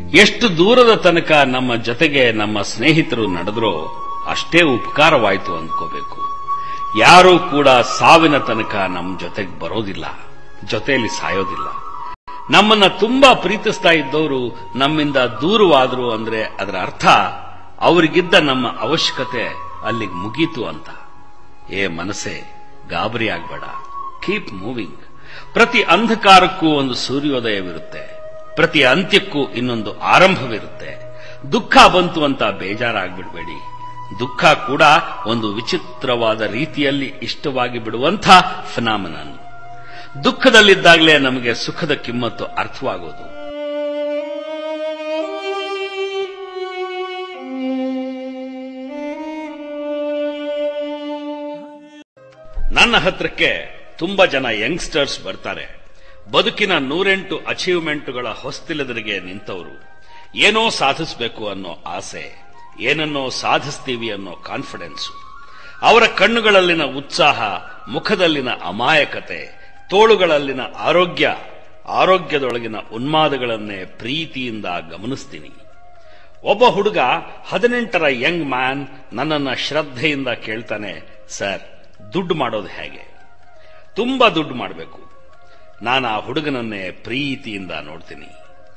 ಎಷ್ಟು ದೂರದ ತನಕ ನಮ್ಮ ಜೊತೆಗೆ ನಮ್ಮ ಸ್ನೇಹಿತರು ನಡೆದ್ರೋ ಅಷ್ಟೇ ಉಪಕಾರವಾಯಿತು ಅಂದ್ಕೋಬೇಕು ಯಾರೂ ಕೂಡ ಸಾವಿನ ತನಕ ನಮ್ಮ ಜೊತೆಗೆ ಬರೋದಿಲ್ಲ ಜೊತೆಯಲ್ಲಿ ಸಾಯೋದಿಲ್ಲ ನಮ್ಮನ್ನ ತುಂಬಾ ಪ್ರೀತಿಸ್ತಾ ಇದ್ದವರು ನಮ್ಮಿಂದ ದೂರವಾದ್ರು ಅಂದ್ರೆ ಅದರ ಅರ್ಥ ಅವರಿಗಿದ್ದ ನಮ್ಮ ಅವಶ್ಯಕತೆ ಅಲ್ಲಿಗೆ ಮುಗೀತು ಅಂತ ಏ ಮನಸ್ಸೇ ಗಾಬರಿ ಆಗ್ಬೇಡ ಕೀಪ್ ಮೂವಿಂಗ್ ಪ್ರತಿ ಅಂಧಕಾರಕ್ಕೂ ಒಂದು ಸೂರ್ಯೋದಯವಿರುತ್ತೆ ಪ್ರತಿ ಅಂತ್ಯಕ್ಕೂ ಇನ್ನೊಂದು ಆರಂಭವಿರುತ್ತೆ ದುಃಖ ಬಂತು ಅಂತ ಬೇಜಾರಾಗ್ಬಿಡ್ಬೇಡಿ ದುಃಖ ಕೂಡ ಒಂದು ವಿಚಿತ್ರವಾದ ರೀತಿಯಲ್ಲಿ ಇಷ್ಟವಾಗಿ ಬಿಡುವಂಥ ಫಿನಾಮಿನನ್ ದುಃಖದಲ್ಲಿದ್ದಾಗಲೇ ನಮಗೆ ಸುಖದ ಕಿಮ್ಮತ್ತು ಅರ್ಥವಾಗೋದು ನನ್ನ ಹತ್ರಕ್ಕೆ ತುಂಬಾ ಜನ ಯಂಗ್ಸ್ಟರ್ಸ್ ಬರ್ತಾರೆ ಬದುಕಿನ ನೂರೆಂಟು ಅಚೀವ್ಮೆಂಟ್ಗಳ ಹೊಸ್ತಿಲದರಿಗೆ ನಿಂತವರು ಏನೋ ಸಾಧಿಸಬೇಕು ಅನ್ನೋ ಆಸೆ ಏನನ್ನೋ ಸಾಧಿಸ್ತೀವಿ ಅನ್ನೋ ಕಾನ್ಫಿಡೆನ್ಸು ಅವರ ಕಣ್ಣುಗಳಲ್ಲಿನ ಉತ್ಸಾಹ ಮುಖದಲ್ಲಿನ ಅಮಾಯಕತೆ ತೋಳುಗಳಲ್ಲಿನ ಆರೋಗ್ಯ ಆರೋಗ್ಯದೊಳಗಿನ ಉನ್ಮಾದಗಳನ್ನೇ ಪ್ರೀತಿಯಿಂದ ಗಮನಿಸ್ತೀನಿ ಒಬ್ಬ ಹುಡುಗ ಹದಿನೆಂಟರ ಯಂಗ್ ಮ್ಯಾನ್ ನನ್ನನ್ನ ಶ್ರದ್ಧೆಯಿಂದ ಕೇಳ್ತಾನೆ ಸರ್ ದುಡ್ಡು ಮಾಡೋದು ಹೇಗೆ ತುಂಬಾ ದುಡ್ಡು ಮಾಡಬೇಕು ನಾನು ಆ ಹುಡುಗನನ್ನೇ ಪ್ರೀತಿಯಿಂದ ನೋಡ್ತೀನಿ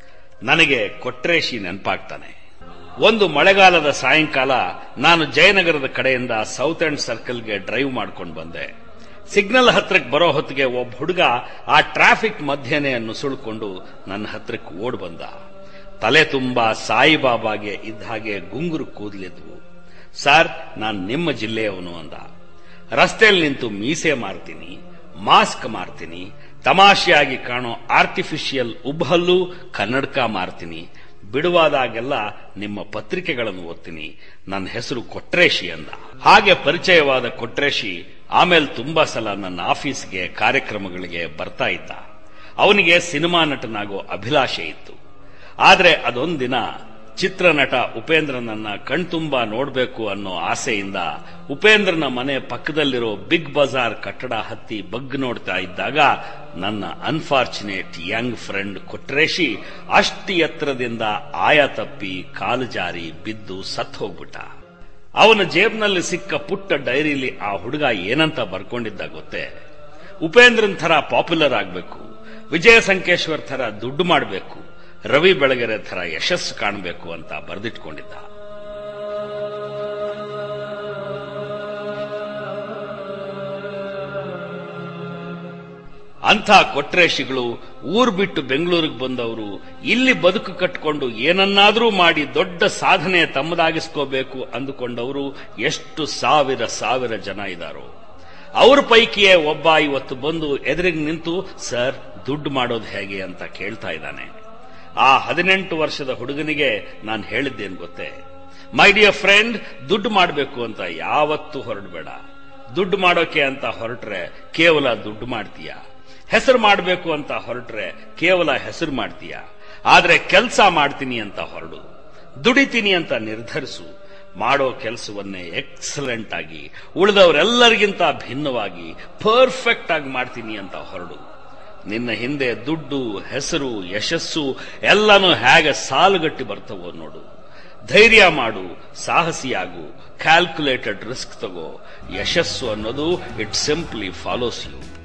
ನನಗೆ ಕೊಟ್ರೇಶಿ ನೆನಪಾಗ್ತಾನೆ ಒಂದು ಮಳೆಗಾಲದ ಸಾಯಂಕಾಲ ನಾನು ಜಯನಗರದ ಕಡೆಯಿಂದ ಸೌತ್ ಅಂಡ್ ಸರ್ಕಲ್ಗೆ ಡ್ರೈವ್ ಮಾಡ್ಕೊಂಡು ಬಂದೆ ಸಿಗ್ನಲ್ ಹತ್ರಕ್ಕೆ ಬರೋ ಹೊತ್ತಿಗೆ ಒಬ್ಬ ಹುಡುಗ ಆ ಟ್ರಾಫಿಕ್ ಮಧ್ಯೆನೆ ನುಸುಳ್ಕೊಂಡು ನನ್ನ ಹತ್ರಕ್ಕೆ ಓಡ್ ಬಂದ ತಲೆ ತುಂಬಾ ಸಾಯಿಬಾಬಾಗೆ ಇದ್ದ ಹಾಗೆ ಗುಂಗುರು ಕೂದಲಿದ್ವು ಸರ್ ನಾನು ನಿಮ್ಮ ಜಿಲ್ಲೆಯವನು ಅಂದ ರಸ್ತೆಯಲ್ಲಿ ನಿಂತು ಮೀಸೆ ಮಾರ್ತೀನಿ ಮಾಸ್ಕ್ ಮಾರ್ತೀನಿ ತಮಾಷೆಯಾಗಿ ಕಾಣೋ ಆರ್ಟಿಫಿಷಿಯಲ್ ಉಬ್ಬಹಲ್ಲು ಕನ್ನಡಕ ಮಾರ್ತೀನಿ ಬಿಡುವಾದಾಗೆಲ್ಲ ನಿಮ್ಮ ಪತ್ರಿಕೆಗಳನ್ನು ಓದ್ತೀನಿ ನನ್ನ ಹೆಸರು ಕೊಟ್ರೇಶಿ ಅಂದ ಹಾಗೆ ಪರಿಚಯವಾದ ಕೊಟ್ರೇಶಿ ಆಮೇಲೆ ತುಂಬಾ ಸಲ ನನ್ನ ಆಫೀಸ್ಗೆ ಕಾರ್ಯಕ್ರಮಗಳಿಗೆ ಬರ್ತಾ ಇದ್ದ ಅವನಿಗೆ ಸಿನಿಮಾ ನಟನಾಗೋ ಅಭಿಲಾಷೆ ಇತ್ತು ಆದ್ರೆ ಅದೊಂದಿನ ಚಿತ್ರನಟ ಉಪೇಂದ್ರನನ್ನ ಕಣ್ತುಂಬಾ ನೋಡ್ಬೇಕು ಅನ್ನೋ ಆಸೆಯಿಂದ ಉಪೇಂದ್ರನ ಮನೆ ಪಕ್ಕದಲ್ಲಿರೋ ಬಿಗ್ ಬಜಾರ್ ಕಟ್ಟಡ ಹತ್ತಿ ಬಗ್ ನೋಡ್ತಾ ಇದ್ದಾಗ ನನ್ನ ಅನ್ಫಾರ್ಚುನೇಟ್ ಯಂಗ್ ಫ್ರೆಂಡ್ ಕೊಟ್ರೇಶಿ ಅಷ್ಟಿ ಎತ್ತರದಿಂದ ಆಯ ತಪ್ಪಿ ಕಾಲು ಜಾರಿ ಬಿದ್ದು ಸತ್ ಹೋಗ್ಬಿಟ್ಟ ಅವನ ಜೇಬ್ನಲ್ಲಿ ಸಿಕ್ಕ ಪುಟ್ಟ ಡೈರಿಲಿ ಆ ಹುಡುಗ ಏನಂತ ಬರ್ಕೊಂಡಿದ್ದ ಗೊತ್ತೇ ಉಪೇಂದ್ರನ್ ಥರ ಪಾಪ್ಯುಲರ್ ಆಗಬೇಕು ವಿಜಯ ಸಂಕೇಶ್ವರ್ ಥರ ದುಡ್ಡು ಮಾಡಬೇಕು ರವಿ ಬೆಳಗೆರೆ ಥರ ಯಶಸ್ಸು ಕಾಣಬೇಕು ಅಂತ ಬರೆದಿಟ್ಕೊಂಡಿದ್ದ ಅಂಥ ಕೊಟ್ರೇಶಿಗಳು ಊರ್ ಬಿಟ್ಟು ಬೆಂಗಳೂರಿಗೆ ಬಂದವರು ಇಲ್ಲಿ ಬದುಕು ಕಟ್ಟಿಕೊಂಡು ಏನನ್ನಾದರೂ ಮಾಡಿ ದೊಡ್ಡ ಸಾಧನೆ ತಮ್ಮದಾಗಿಸ್ಕೋಬೇಕು ಅಂದುಕೊಂಡವರು ಎಷ್ಟು ಸಾವಿರ ಸಾವಿರ ಜನ ಇದ್ದಾರೋ ಅವ್ರ ಪೈಕಿಯೇ ಒಬ್ಬ ಇವತ್ತು ಬಂದು ಎದುರಿಗೆ ನಿಂತು ಸರ್ ದುಡ್ಡು ಮಾಡೋದು ಹೇಗೆ ಅಂತ ಕೇಳ್ತಾ ಇದ್ದಾನೆ ಆ ಹದಿನೆಂಟು ವರ್ಷದ ಹುಡುಗನಿಗೆ ನಾನು ಹೇಳಿದ್ದೇನು ಗೊತ್ತೇ ಮೈ ಡಿಯರ್ ಫ್ರೆಂಡ್ ದುಡ್ಡು ಮಾಡಬೇಕು ಅಂತ ಯಾವತ್ತೂ ಹೊರಡಬೇಡ ದುಡ್ಡು ಮಾಡೋಕೆ ಅಂತ ಹೊರಟ್ರೆ ಕೇವಲ ದುಡ್ಡು ಮಾಡ್ತೀಯ ಹೆಸರು ಮಾಡಬೇಕು ಅಂತ ಹೊರಟ್ರೆ ಕೇವಲ ಹೆಸರು ಮಾಡ್ತೀಯ ಆದ್ರೆ ಕೆಲಸ ಮಾಡ್ತೀನಿ ಅಂತ ಹೊರಡು ದುಡಿತೀನಿ ಅಂತ ನಿರ್ಧರಿಸು ಮಾಡೋ ಕೆಲಸವನ್ನೇ ಎಕ್ಸಲೆಂಟ್ ಆಗಿ ಉಳಿದವರೆಲ್ಲರಿಗಿಂತ ಭಿನ್ನವಾಗಿ ಪರ್ಫೆಕ್ಟ್ ಆಗಿ ಮಾಡ್ತೀನಿ ಅಂತ ಹೊರಡು ನಿನ್ನ ಹಿಂದೆ ದುಡ್ಡು ಹೆಸರು ಯಶಸ್ಸು ಎಲ್ಲನೂ ಹೇಗೆ ಸಾಲುಗಟ್ಟಿ ಬರ್ತವೋ ನೋಡು ಧೈರ್ಯ ಮಾಡು ಸಾಹಸಿಯಾಗು ಕ್ಯಾಲ್ಕುಲೇಟೆಡ್ ರಿಸ್ಕ್ ತಗೋ ಯಶಸ್ಸು ಅನ್ನೋದು ಇಟ್ ಸಿಂಪ್ಲಿ ಫಾಲೋಸ್ ಯು